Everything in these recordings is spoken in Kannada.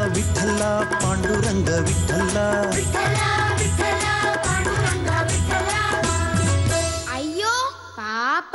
ವಿಠಲ ಪಾಂಡುರಂಗ ವಿಠಲ ಅಯ್ಯೋ ಪಾಪ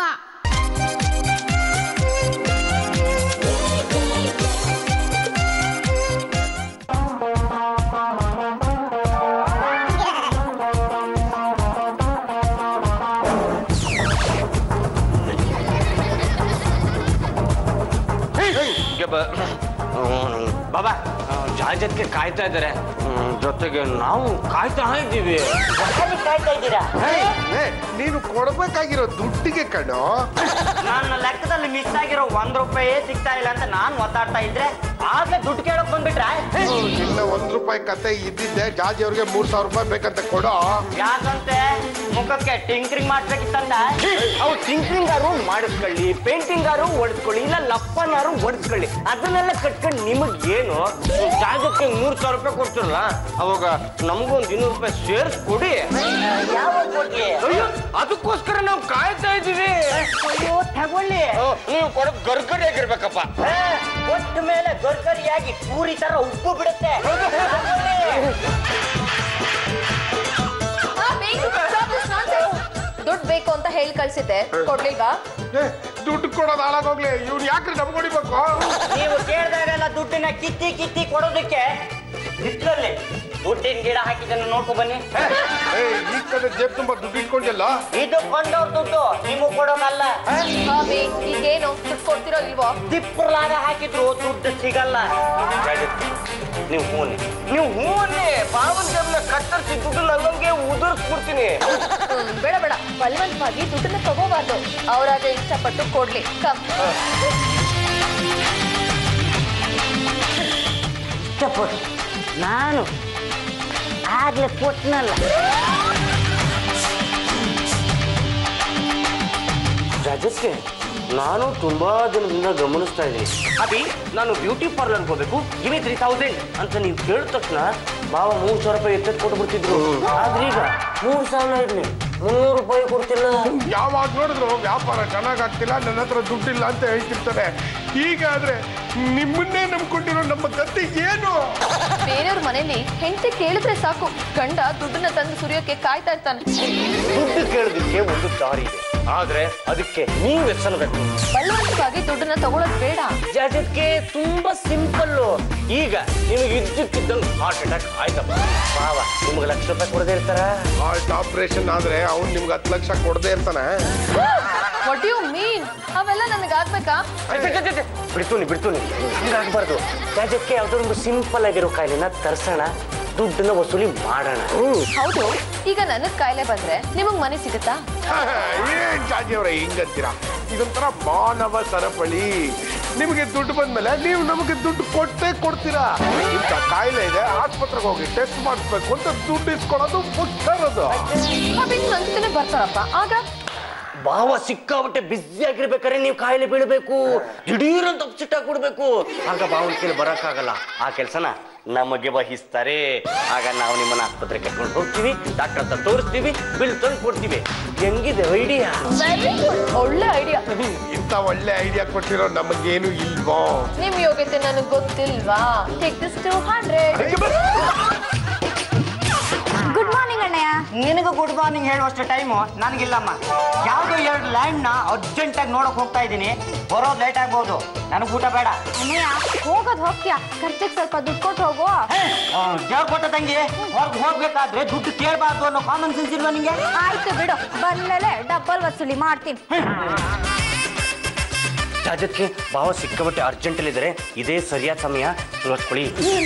ಬಾಬಾ ಜಾಜತ್ಗೆ ಕಾಯ್ತಾ ಇದ್ದಾರೆ ಹ್ಮ್, ಜೊತೆಗೆ ನಾವು ಕಾಯ್ತಾ ಇದ್ದೀವಿ ಕಾಯ್ತಾ ಇದ್ದೀರಾ ಏ, ನೀನು ಕೊಡ್ಬೇಕಾಗಿರೋ ದುಡ್ಡಿಗೆ ಕಣೋ ನನ್ನ ಲೆಕ್ಕದಲ್ಲಿ ಮಿಸ್ ಆಗಿರೋ ಒಂದ್ ರೂಪಾಯಿ ಸಿಗ್ತಾ ಇಲ್ಲ ಅಂತ ನಾನ್ ಒತ್ತಾಡ್ತಾ ಇದ್ರೆ ಆಗ್ಲೇ ದುಡ್ಡು ಕೇಳಕ್ ಬಂದ್ಬಿಟ್ರ ಇನ್ನ ಒಂದ್ ರೂಪಾಯಿ ಕತೆ ಇದ್ದಿದ್ದೆ ಜಾಜಿ ಅವ್ರಿಗೆ ಮೂರ್ ಸಾವಿರ ರೂಪಾಯಿ ಬೇಕಂತ ಕೊಡೋ ಯಾಕಂತೆ ಮುಖಕ್ಕೆ ಟಿಂಕ್ರಿಂಗ್ ಮಾಡ್ಬೇಕಿತ್ತಂದ ಅವು ಟಿಂಕ್ರಿಂಗ್ ಆರು ಮಾಡಿಸ್ಕೊಳ್ಳಿ ಪೇಂಟಿಂಗ್ ಆರು ಹೊಡೆಸ್ಕೊಳ್ಳಿ ಇಲ್ಲ ಲಪ್ಪನಾರು ಹೊಡೆಸ್ಕೊಳ್ಳಿ ಅದನ್ನೆಲ್ಲ ಕಟ್ಕೊಂಡು ನಿಮಗ್ ಏನು ಜಾಗಕ್ಕೆ ಮೂರ್ ಸಾವಿರ ರೂಪಾಯಿ ಕೊಡ್ತಿರಲ್ಲ ಅವಾಗ ನಮಗೂ ಒಂದ್ ಇನ್ನೂರು ರೂಪಾಯಿ ಸೇರಿಸ್ಕೊಡಿ ಅಯ್ಯೋ ಅದಕ್ಕೋಸ್ಕರ ನಾವು ಕಾಯ್ತಾ ಇದೀವಿ ಅಯ್ಯೋ ತಗೊಳ್ಳಿ ನೀವು ಕೊಡೋದು ಗರ್ಗರಿ ಆಗಿರ್ಬೇಕಪ್ಪ ಒಟ್ಟ ಮೇಲೆ ಗರ್ಗರಿಯಾಗಿ ಪೂರಿ ತರ ಉಪ್ಪು ಬಿಡುತ್ತೆ ದುಡ್ಡು ಬೇಕು ಅಂತ ಹೇಳಿ ಕಳ್ಸಿದ್ದೆ ಕೊಡ್ಲಿಲ್ವಾ ಏ, ದುಡ್ಡು ಕೊಡೋದು ಹಾಳಾಗೋಗ್ಲಿ ಇವ್ನು ಯಾಕ್ರಿ ನಮ್ಗೆ ಹೊಡಿಬೇಕು ನೀವು ಕೇಳಿದಾಗೆಲ್ಲ ದುಡ್ಡನ್ನ ಕಿತ್ತಿ ಕಿತ್ತಿ ಕೊಡೋದಕ್ಕೆ ಹಿತ್ಲಲ್ಲಿ ದುಡ್ಡಿನ ಗಿಡ ಹಾಕಿದ್ದನ್ನು ನೋಡ್ಕೊ ಬನ್ನಿ ಏ, ಈ ಕಡೆ ಜೇಬ್ ತುಂಬಾ ದುಡ್ಡು ಇಟ್ಕೊಂಡಿಲ್ಲ ಇದು ಕೊಂಡವ್ರ ದುಡ್ಡು ನಿಮಗ್ ಕೊಡೋದಲ್ಲ ಅಭಿ ಈಗೇನು ದುಡ್ಡು ಕೊಡ್ತಿರೋ ಇಲ್ವೋ ತಿಪ್ಪರ್ಲಾಗ ಹಾಕಿದ್ರು ದುಡ್ಡು ಸಿಗಲ್ಲ ನೀವು ಹೂನಿ ನೀವು ಹೂನಿ ಬಾವನ್ ಜಬ್ನ ಕತ್ತರಿಸಿ ದುಡ್ಡು ನಲ್ಲಂಗೆ ಉದುರಿಸ್ಬಿಡ್ತೀನಿ ಹ್ಮ್, ಬೇಡ ಬೇಡ ಬಲವಂತವಾಗಿ ದುಡ್ಡನ್ನ ತಗೋಬಾರ್ದು ಅವರಾದ್ರೆ ಇಷ್ಟಪಟ್ಟು ಕೊಡ್ಲಿ ಕಮ್ ಇಷ್ಟಪಟ್ಟು ನಾನು ಆಗ್ಲೇ ಕೊಟ್ನಲ್ಲ ರಾಜಸ್ಗೆ ನಾನು ತುಂಬಾ ದಿನದಿಂದ ಗಮನಿಸ್ತಾ ಇದ್ದೀನಿ ಅಭಿ ನಾನು ಬ್ಯೂಟಿ ಪಾರ್ಲರ್ ಹೋಗ್ಬೇಕು ಗಿವಿ ತ್ರೀ ತೌಸಂಡ್ ಅಂತ ನೀವು ಕೇಳಿದ ತಕ್ಷಣ ಬಾವ ಮೂರ್ ಸಾವಿರ ರೂಪಾಯಿ ಎತ್ತೆತ್ ಕೊಟ್ಟು ಬಿಡ್ತಿದ್ರು ಆದ್ರೆ ಈಗ ಮೂರ್ ಸಾವಿರ ಇರ್ಲಿ ಮುನ್ನೂರು ರೂಪಾಯಿ ಕೊಡ್ತಿಲ್ಲ ಯಾವಾಗ ನೋಡಿದ್ರು ವ್ಯಾಪಾರ ಚೆನ್ನಾಗಾಗ್ತಿಲ್ಲ ನನ್ನ ಹತ್ರ ದುಡ್ಡಿಲ್ಲ ಅಂತ ಹೇಳ್ತಿರ್ತಾರೆ ಹೀಗಾದ್ರೆ ನಿಮ್ಮನ್ನೇ ನಂಬ್ಕೊಂಡಿರೋ ನಮ್ಮ ಕತೆ ಏನು ಬೇರೆಯವ್ರ ಮನೇಲಿ ಹೆಂಡತಿ ಕೇಳಿದ್ರೆ ಸಾಕು ಗಂಡ ದುಡ್ಡನ್ನ ತಂದು ಸುರಿಯೋಕೆ ಕಾಯ್ತಾ ಇರ್ತಾನೆ ದುಡ್ಡು ಕೇಳೋದಕ್ಕೆ ಒಂದು ದಾರಿ ಇದೆ ಆದ್ರೆ ಅದಕ್ಕೆ ನೀವು ಎಚ್ಚರಬೇಕು ಬಲವಂತವಾಗಿ ದುಡ್ಡನ್ನ ತಗೊಳೋದ್ ಬೇಡ ಅದಕ್ಕೆ ತುಂಬಾ ಸಿಂಪಲ್ ಈಗ ನಿಮಗೆ ಇದ್ದಕ್ಕಿದ್ದಂಗೆ ಹಾರ್ಟ್ ಅಟ್ಯಾಕ್ ಆಯ್ತಪ್ಪ ಬಾವ ನಿಮ್ಗೆ ಲಕ್ಷ ರೂಪಾಯಿ ಕೊಡದೇ ಇರ್ತಾರ ಹಾರ್ಟ್ ಆಪರೇಷನ್ ಆದ್ರೆ ಅವ್ನು ನಿಮ್ಗೆ ಹತ್ತು ಲಕ್ಷ ಕೊಡದೇ ಇರ್ತಾನೆ ವಾಟ್ ಯು ಮೀನ್ ಅವೆಲ್ಲ ನನಗಾಗ್ಬೇಕಾ ಬಿಡ್ತೂನಿ ಬಿಡ್ತೂನಿ ಹಂಗಾಗ್ಬಾರ್ದು ರಾಜ್ಯಕ್ಕೆ ಯಾವ್ದಾದ್ರು ಒಂದು ಸಿಂಪಲ್ ಆಗಿರೋ ಕಾಯಿಲೆನ ತರ್ಸೋಣ ದುಡ್ಡನ್ನ ವಸೂಲಿ ಮಾಡೋಣ ಹೌದು ಈಗ ನನಗ್ ಕಾಯಿಲೆ ಬಂದ್ರೆ ನಿಮಗ್ ಮನೆ ಸಿಗುತ್ತಾ ಏನ್ ಜಾಜಿ ಅವರೇ ಹಿಂಗಂತೀರಾ ಇದೊಂಥರ ಮಾನವ ಸರಪಳಿ ನಿಮಗೆ ದುಡ್ಡು ಬಂದ್ಮೇಲೆ ನೀವು ನಮಗೆ ದುಡ್ಡು ಕೊಟ್ಟೇ ಕೊಡ್ತೀರಾ ಇಂಥ ಕಾಯಿಲೆ ಇದೆ ಆಸ್ಪತ್ರೆಗೆ ಹೋಗಿ ಟೆಸ್ಟ್ ಮಾಡಿಸ್ಬೇಕು ಅಂತ ದುಡ್ಡು ಇಸ್ಕೊಳ್ಳೋದು ಮುಖ್ಯರೋದು ಅಭಿನ್ ನನ್ ಜೊತೆನೆ ಬರ್ತಾರಪ್ಪ ಆಗ ಭಾವ ಸಿಕ್ಕಾಬಿಟ್ಟೆ ಬ್ಯುಸಿ ಆಗಿರ್ಬೇಕಾದ್ರೆ ನೀವು ಕಾಯಿಲೆ ಬೀಳ್ಬೇಕು ದಿಢೀರ್ ಅಂತ ಅಪ್ಸೆಟ್ ಆಗ್ಬಿಡ್ಬೇಕು ಆಗ ಭಾವನ ಕೈಲಿ ಬರಕ್ಕಾಗಲ್ಲ ಆ ಕೆಲಸನ ನಮಗೆ ವಹಿಸ್ತಾರೆ ಆಗ ನಾವು ನಿಮ್ಮನ್ನ ಆಸ್ಪತ್ರೆಗೆ ಕರ್ಕೊಂಡು ಹೋಗ್ತೀವಿ ಡಾಕ್ಟರ್ ಹತ್ರ ತೋರಿಸ್ತೀವಿ ಬಿಲ್ ತಂದು ಕೊಡ್ತೀವಿ ಹೆಂಗಿದೆ ಐಡಿಯಾ ವೆರಿ ಗುಡ್ ಒಳ್ಳೆ ಐಡಿಯಾ ಇಂಥ ಒಳ್ಳೆ ಐಡಿಯಾ ಕೊಟ್ಟಿರೋ ನಮಗೇನು ಇಲ್ವೋ ನಿಮ್ ಯೋಗ್ಯತೆ ನನಗ್ ಗೊತ್ತಿಲ್ವಾ take this two hundred good morning ಅಣ್ಣಯ್ಯ ನಿನಗೂ ಗುಡ್ ಮಾರ್ನಿಂಗ್ ಹೇಳುವಷ್ಟು ಟೈಮು ನನಗಿಲ್ಲಮ್ಮ ಯಾವುದೋ ಎರಡು ಲ್ಯಾಂಡ್ನ ಅರ್ಜೆಂಟಾಗಿ ನೋಡಕ್ ಹೋಗ್ತಾ ಇದ್ದೀನಿ ಬರೋದು ಲೇಟ್ ಆಗ್ಬೋದು ನನಗೆ ಊಟ ಬೇಡ ಅಣ್ಣಯ್ಯ ಹೋಗೋದ್ ಹೋಗ್ತೀಯ ಖರ್ಚಿಗೆ ಸ್ವಲ್ಪ ದುಡ್ಡು ಕೊಟ್ಟು ಹೋಗು ದೇವ್ರ ಕೊಟ್ಟ ತಂಗಿ ಹೊರಗೆ ಹೋಗ್ಬೇಕಾದ್ರೆ ದುಡ್ಡು ಕೇಳಬಾರ್ದು ಅನ್ನೋ ಕಾಮನ್ ಸೆನ್ಸ್ ಇಲ್ವಾ ನಿಂಗೆ ಆಯ್ತು ಬಿಡು ಬಂದ್ಮೇಲೆ ಡಬ್ಬಲ್ ವಸೂಲಿ ಮಾಡ್ತೀನಿ ಅದಕ್ಕೆ ಭಾವ ಸಿಕ್ಕಾಬಿಟ್ಟೆ ಅರ್ಜೆಂಟಲ್ಲಿ ಇದ್ದಾರೆ ಇದೇ ಸರಿಯಾದ ಸಮಯ ತೋರಿಸ್ಕೊಳ್ಳಿ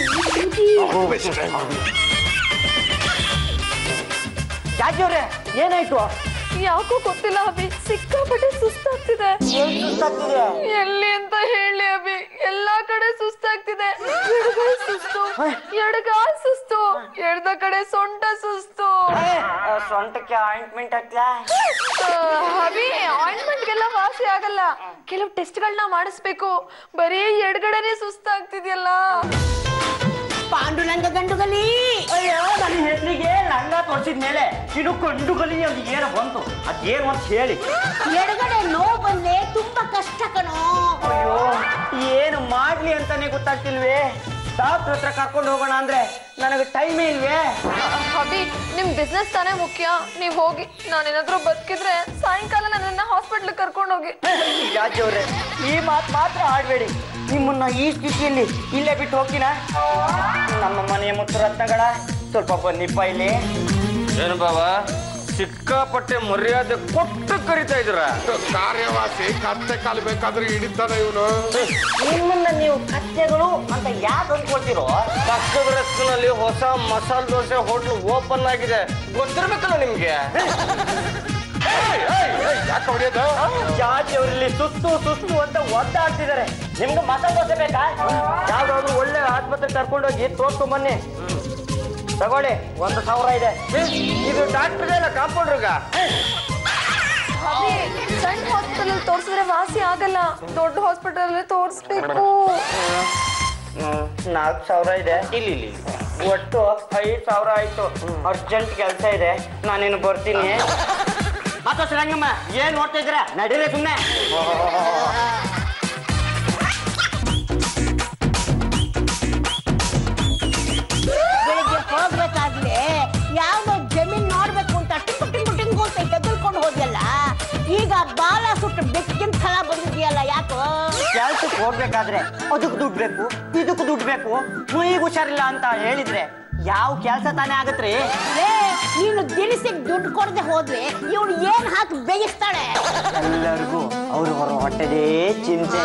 ಜಾಜಿ ಅವ್ರೆ ಏನಾಯ್ತು ಯಾಕೋ ಗೊತ್ತಿಲ್ಲ ಅಭಿ ಸಿಕ್ಕಾಪಟ್ಟೆ ಸುಸ್ತಾಗ್ತಿದೆ ಎಲ್ಲಿ ಅಂತ ಹೇಳಿ ಅಭಿ ಎಲ್ಲಾ ಕಡೆ ಸುಸ್ತಾಗ್ತಿದೆ ಎಡಗೈ ಸುಸ್ತು ಎಡಗಾಲ್ ಸುಸ್ತು ಎಡ್ದ ಕಡೆ ಸೊಂಟ ಸುಸ್ತು ಸೊಂಟಕ್ಕೆ ಆಯಿಂಟ್ಮೆಂಟ್ ಹಾಕ್ಲಾ ಆ, ಅಭಿ ಆಯಿಂಟ್ಮೆಂಟ್ಗೆಲ್ಲ ವಾಸಿ ಆಗಲ್ಲ ಕೆಲವು ಟೆಸ್ಟ್ಗಳನ್ನ ಮಾಡಿಸ್ಬೇಕು ಬರೀ ಎಡಗಡೆನೆ ಸುಸ್ತಾಗ್ತಿದ್ಯಲ್ಲ ಪಾಂಡುರಂಗ ಗಂಡುಗಲಿ ಅಯ್ಯೋ ನನ್ನ ಹೆಸರಿಗೆ ಲಂಗ ತೋರಿಸಿದ ಮೇಲೆ ಇದು ಗಂಡುಗಲಿ ಅದು ಏನು ಬಂತು ಅದೇನು ಅಂತ ಹೇಳಿ ಎಡಗಡೆ ನೋವು ಬಂದ್ರೆ ತುಂಬಾ ಕಷ್ಟ ಕಣೋ ಅಯ್ಯೋ ಏನು ಮಾಡ್ಲಿ ಅಂತಾನೆ ಗೊತ್ತಾಗ್ತಿಲ್ವೇ ಡಾಕ್ಟರ್ ಹತ್ರ ಕರ್ಕೊಂಡು ಹೋಗೋಣ ಅಂದ್ರೆ ನನಗೆ ಟೈಮೇ ಇಲ್ವೇ ಅಭಿ ನಿಮ್ ಬಿಸ್ನೆಸ್ ತಾನೇ ಮುಖ್ಯ ನೀವ್ ಹೋಗಿ ನಾನೇನಾದ್ರೂ ಬದುಕಿದ್ರೆ ಸಾಯಂಕಾಲ ನನ್ನನ್ನ ಹಾಸ್ಪಿಟ್ಲ್ ಕರ್ಕೊಂಡು ಹೋಗಿ ಜಾಜಿ ಅವ್ರೆ ಈ ಮಾತು ಮಾತ್ರ ಆಡ್ಬೇಡಿ ನಿಮ್ಮನ್ನ ಈ ಸ್ಥಿತಿಯಲ್ಲಿ ಇಲ್ಲೇ ಬಿಟ್ಟು ಹೋಗ್ತೀನ ನಮ್ಮ ಮನೆಯ ಮುತ್ತು ರತ್ನಗಳ ಸ್ವಲ್ಪ ಬನ್ನಿಪ್ಪ ಇಲ್ಲಿ ಏನು ಬಾಬಾ ಸಿಕ್ಕಾಪಟ್ಟೆ ಮರ್ಯಾದೆ ಕೊಟ್ಟು ಕರಿತಾ ಇದ್ರ ಕಾರ್ಯವಾಸಿ ಕತ್ತೆ ಕಾಲು ಬೇಕಾದ್ರೆ ಹಿಡಿತಾನೆ ಇವನು ನಿಮ್ಮನ್ನ ನೀವು ಕತ್ತೆಗಳು ಅಂತ ಯಾಕೆ ಅನ್ಕೊಳ್ತಿರೋ ಪಕ್ಕದ ರಸ್ತಿನಲ್ಲಿ ಹೊಸ ಮಸಾಲೆ ದೋಸೆ ಹೋಟ್ಲು ಓಪನ್ ಆಗಿದೆ ಗೊತ್ತಿರ್ಬೇಕಲ್ಲ ನಿಮ್ಗೆ ಯಾಕೆ ಹೊಡೆಯೋದು ಜಾಜಿ ಅವರಲ್ಲಿ ಸುಸ್ತು ಸುಸ್ತು ಅಂತ ಒದ್ದಾಡ್ತಿದ್ದಾರೆ ನಿಮ್ಗೆ ಮಸಾಲೆ ದೋಸೆ ಬೇಕಾ ಯಾವ್ದಾದ್ರು ಒಳ್ಳೆ ಆಸ್ಪತ್ರೆ ಕರ್ಕೊಂಡೋಗಿ ತೋರ್ಸ್ಕೊಂಡ್ ಬನ್ನಿ ತಗೊಳ್ಳಿ ಒಂದು ಸಾವಿರ ಇದೆ ಇದು ಡಾಕ್ಟರ್ಗೆಲ್ಲ ಕಾಂಪೌಂಡ್ರಿಗ ಅಭಿ ಸಣ್ಣ ಹಾಸ್ಪಿಟಲ್ ಅಲ್ಲಿ ತೋರ್ಸಿದ್ರೆ ವಾಸಿ ಆಗಲ್ಲ ದೊಡ್ಡ ಹಾಸ್ಪಿಟಲ್ ಅಲ್ಲಿ ತೋರಿಸ್ಬೇಕು ನಾಲ್ಕು ಸಾವಿರ ಇದೆ ಇಲ್ಲಿ ಇಲ್ಲಿ ಇಲ್ಲಿ. ಒಟ್ಟು ಐದು ಸಾವಿರ ಆಯ್ತು ಅರ್ಜೆಂಟ್ ಕೆಲಸ ಇದೆ ನಾನೇನು ಬರ್ತೀನಿ ಮಾತಾ ರಂಗಮ್ಮ ಏನ್ ನೋಡ್ತಾ ಇದ್ದೀರಾ ನಡೀರಿ ಸುಮ್ಮನೆ ಬೆಳಿಗ್ಗೆ ಹೋಗ್ಬೇಕಾಗ್ಲೇ ಯಾವ್ದೋ ಜಮೀನ್ ನೋಡ್ಬೇಕು ಅಂತ ಟಿಂಗು ಟಿಂಗು ಟಿಂಗು ಅಂತ ತೆಗೆದುಕೊಂಡು ಹೋದ್ಯಲ್ಲ ಈಗ ಬಾಲ ಸುಟ್ಟು ಬೆಕ್ಕಿನ ಥರ ಬಂದಿದ್ಯಲ್ಲ ಯಾಕೋ ಕೆಲ್ಸಕ್ಕೆ ಹೋಗ್ಬೇಕಾದ್ರೆ ಅದಕ್ಕೆ ದುಡ್ಡು ಬೇಕು ಇದಕ್ಕೆ ದುಡ್ಡು ಬೇಕು ಮುಯಿಗೆ ಹುಷಾರಿಲ್ಲ ಅಂತ ಹೇಳಿದ್ರೆ ಯಾವ ಕೆಲಸ ತಾನೇ ಆಗತ್ರಿ ಲೇ ನೀನು ದಿನಸಿಗೆ ದುಡ್ಡು ಕೊಡದೆ ಹೋದ್ರೆ ಇವಳು ಏನ್ ಹಾಕಿ ಬೇಯಿಸ್ತಾಳೆ ಎಲ್ಲರಿಗೂ ಅವ್ರ ಹೊರ ಹೊಟ್ಟೆದೇ ಚಿಂತೆ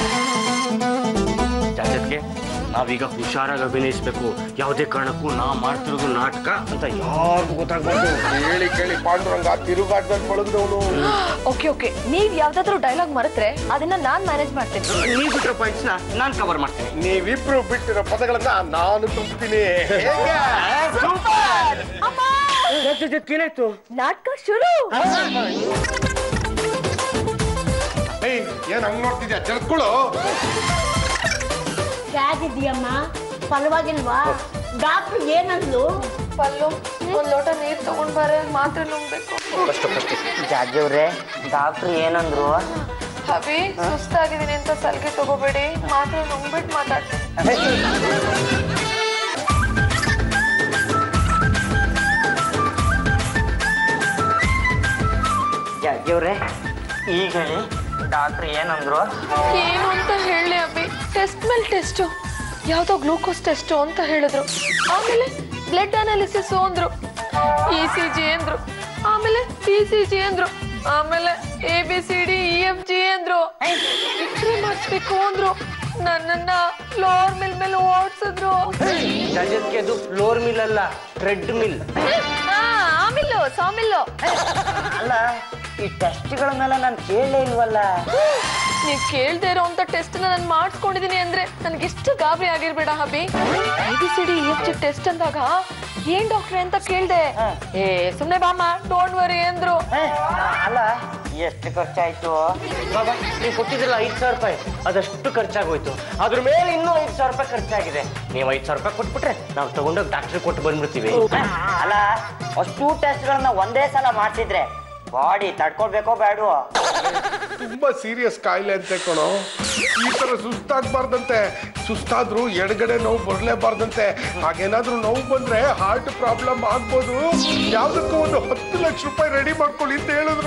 ಜೊತೆಗೆ ನಾವೀಗ ಹುಷಾರಾಗಿ ಅಭಿನಯಿಸ್ಬೇಕು ಯಾವುದೇ ಕಾರಣಕ್ಕೂ ನಾ ಮಾಡ್ತಿರೋದು ನಾಟಕ ಅಂತ ಯಾರಿಗೂ ಗೊತ್ತಾಗ್ಬಾರ್ದು ಹೇಳಿ ಕೇಳಿ ಪಾಂಡುರಂಗ ತಿರುಗಾಟದಲ್ಲಿ ಪಳಗ್ದವನು ಓಕೆ ಓಕೆ ನೀವ್ ಯಾವ್ದಾದ್ರು ಡೈಲಾಗ್ ಮರೆತ್ರೆ ಅದನ್ನ ನಾನ್ ಮ್ಯಾನೇಜ್ ಮಾಡ್ತೀನಿ ನೀವು ಬಿಟ್ಟಿರೋ ಪಾಯಿಂಟ್ಸ್ನ ನಾನು ಕವರ್ ಮಾಡ್ತೀನಿ ನೀವಿಬ್ರು ಬಿಟ್ಟಿರೋ ಪದಗಳನ್ನ ನಾನು ತುಂಬ್ತೀನಿ ಹೇಗೆ? ಏನಾಯ್ತು ನಾಟಕ ಶುರು ಏಯ್ ಏನ್ ಹಂಗ್ ನೋಡ್ತಿದ್ಯಾ ಜರ್ಸ್ಕೊಳು ಹೇಗಿದ್ಯಮ್ಮ ಪರವಾಗಿಲ್ವಾ ಡಾಕ್ಟ್ರು ಏನಂದ್ಲು ಪಲ್ಲು ಒಂದ್ ಲೋಟ ನೀರ್ ತಗೊಂಡ್ ಬಾರೆ ಮಾತ್ರೆ ನುಂಗ್ಬೇಕು ಜಾಜಿ ಅವ್ರೆ ಡಾಕ್ಟ್ರು ಏನಂದ್ರು ಅಭಿ ಸುಸ್ತಾಗಿದ್ದೀನಿ ಅಂತ ಸಲ್ಗೆ ತಗೋಬೇಡಿ ಮಾತ್ರೆ ನುಂಗ್ಬಿಟ್ಟು ಮಾತಾಡ್ತೀನಿ ಜಾಜಿ ಅವ್ರೆ ಈಗ ಹೇಳಿ ಡಾಕ್ಟ್ರು ಏನಂದ್ರು ಏನು ಅಂತ ಹೇಳಿ ಅಭಿ ಟೆಸ್ಟ್ ಮೇಲೆ ಟೆಸ್ಟು ಯಾವ್ದೋ ಗ್ಲೂಕೋಸ್ ಟೆಸ್ಟು ಅಂತ ಹೇಳಿದ್ರು ಆಮೇಲೆ ಬ್ಲಡ್ ಅನಾಲಿಸಿಸ್ ಅಂದ್ರು ಇ ಸಿ ಜಿ ಅಂದ್ರು ಆಮೇಲೆ ಪಿ ಸಿ ಜಿ ಅಂದ್ರು ಆಮೇಲೆ A B C D E F G ಅಂದ್ರು ಎಕ್ಸ್ರೇ ಮಾಡಿಸ್ಬೇಕು ಅಂದ್ರು ನನ್ನನ್ನ ಫ್ಲೋರ್ ಮಿಲ್ ಮೇಲೆ ಓಡಿಸಿದ್ರು ಜಜತ್ಗೆ ಅದು ಫ್ಲೋರ್ ಮಿಲ್ ಅಲ್ಲ ಟ್ರೆಡ್ ಮಿಲ್ ಆಮಿಲ್ಲು ಸಾಮಿಲ್ಲು ಅಲ್ಲ ಈ ಟೆಸ್ಟ್ಗಳನ್ನೆಲ್ಲ ನಾನು ಕೇಳಲೇ ಇಲ್ವಲ್ಲ ನೀವ್ ಕೇಳ್ದೇ ಇರೋ ಅಂತ ಟೆಸ್ಟ್ ನಾನು ಮಾಡಿಸ್ಕೊಂಡಿದೀನಿ ಅಂದ್ರೆ ನನ್ಗೆ ಎಷ್ಟು ಗಾಬರಿ ಆಗಿರ್ಬೇಡ ಹಬಿ I B C D F G test ಅಂದಾಗ ಏನ್ ಡಾಕ್ಟ್ರೆ ಅಂತ ಕೇಳ್ದೆ ಏ ಸುಮ್ನೆ ಬಾಮ ಡೋಂಟ್ ವರಿ ಅಂದ್ರು ಏ, ಅಲ್ಲ ಎಷ್ಟು ಖರ್ಚಾಯ್ತು ಬಾಬಾ ನೀವು ಕೊಟ್ಟಿದ್ರಲ್ಲ ಐದು ಸಾವಿರ ರೂಪಾಯಿ ಅದಷ್ಟು ಖರ್ಚಾಗೋಯ್ತು ಅದ್ರ ಮೇಲೆ ಇನ್ನೂ ಐದು ಸಾವಿರ ರೂಪಾಯಿ ಖರ್ಚಾಗಿದೆ ನೀವು ಐದು ಸಾವಿರ ರೂಪಾಯಿ ಕೊಟ್ಬಿಟ್ರೆ ನಾವು ತಗೊಂಡೋಗಿ ಡಾಕ್ಟ್ರಿಗೆ ಕೊಟ್ಟು ಬಂದ್ಬಿಡ್ತೀವಿ ಅಲ್ಲ ಅಷ್ಟು ಟೆಸ್ಟ್ಗಳನ್ನ ಒಂದೇ ಸಲ ಮಾಡ್ಸಿದ್ರೆ ಬಾಡಿ ತಡ್ಕೊಳ್ಬೇಕೋ ಬೇಡವೋ ತುಂಬಾ ಸೀರಿಯಸ್ ಕಾಯಿಲೆ ಅಂತ ಕಣೋ ಈ ತರ ಸುಸ್ತಾಗ್ಬಾರ್ದಂತೆ ಸುಸ್ತಾದ್ರೂ ಎಡಗಡೆ ನೋವು ಬರ್ಲೇಬಾರ್ದಂತೆ ಹಾಗೇನಾದ್ರೂ ನೋವು ಬಂದ್ರೆ ಹಾರ್ಟ್ ಪ್ರಾಬ್ಲಮ್ ಆಗ್ಬೋದು ಯಾವ್ದಕ್ಕೂ ಒಂದು ಹತ್ತು ಲಕ್ಷ ರೂಪಾಯಿ ರೆಡಿ ಮಾಡ್ಕೊಳ್ಳಿ ಅಂತ ಹೇಳಿದ್ರು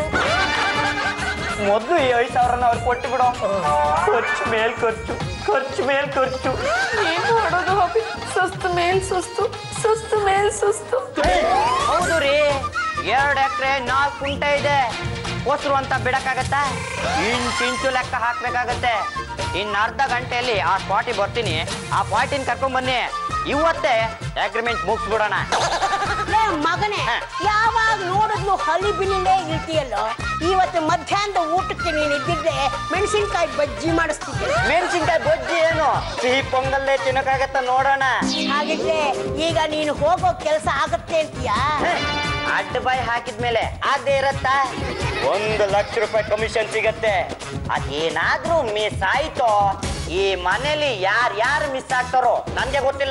ಮೊದಲು ಈ ಐದು ಸಾವಿರನ ಅವ್ರು ಕೊಟ್ಟು ಬಿಡೋ ಖರ್ಚು ಮೇಲ್ ಖರ್ಚು ಖರ್ಚು ಮೇಲ್ ಖರ್ಚು ಏನ್ ಮಾಡೋದು ಹಬಿ ಸುಸ್ತು ಮೇಲ್ ಸುಸ್ತು ಸುಸ್ತು ಮೇಲ್ ಸುಸ್ತು ಹೌದು ರೀ ಎರಡು ಎಕರೆ ನಾಲ್ಕು ಕುಂಟೆ ಇದೆ ಹೊಸರು ಅಂತ ಬಿಡಕ್ಕಾಗತ್ತಾ ಇಂಚು ಇಂಚು ಲೆಕ್ಕ ಹಾಕ್ಬೇಕಾಗತ್ತೆ ಇನ್ನು ಅರ್ಧ ಗಂಟೆಯಲ್ಲಿ ಆ ಸ್ಪಾಟಿಗೆ ಬರ್ತೀನಿ ಆ ಪಾಟಿನ ಕರ್ಕೊಂಡ್ ಬನ್ನಿ ಇವತ್ತೇ ಅಗ್ರಿಮೆಂಟ್ ಮುಗಿಸ್ಬಿಡೋಣ ಲೇ ಮಗನೇ ಯಾವಾಗ ನೋಡಿದ್ಲು ಹಳಿ ಬಿಲ್ಲಿಲೇ ಇರ್ತೀಯಲ್ಲೋ ಇವತ್ತು ಮಧ್ಯಾಹ್ನದ ಊಟಕ್ಕೆ ನೀನು ಇದ್ದಿದ್ರೆ ಮೆಣಸಿನ್ಕಾಯಿ ಬಜ್ಜಿ ಮಾಡಿಸ್ತಿದ್ದೆ ಮೆಣಸಿನ್ಕಾಯಿ ಬಜ್ಜಿ ಏನು ಸಿಹಿ ಪೊಂಗಲ್ಲೇ ತಿನ್ನಕ್ಕಾಗತ್ತ ನೋಡೋಣ ಹಾಗಿದ್ರೆ ಈಗ ನೀನು ಹೋಗೋ ಕೆಲಸ ಆಗತ್ತೆ ಅಂತೀಯಾ ಅಡ್ಡ ಬಾಯಿ ಹಾಕಿದ್ಮೇಲೆ ಅದೇ ಇರತ್ತಾ ಒಂದು ಲಕ್ಷ ರೂಪಾಯಿ ಕಮಿಷನ್ ಸಿಗತ್ತೆ ಅದೇನಾದ್ರೂ ಮಿಸ್ ಆಯ್ತೋ ಈ ಮನೇಲಿ ಯಾರು ಯಾರು ಮಿಸ್ ಆಗ್ತಾರೋ ನನ್ಗೆ ಗೊತ್ತಿಲ್ಲ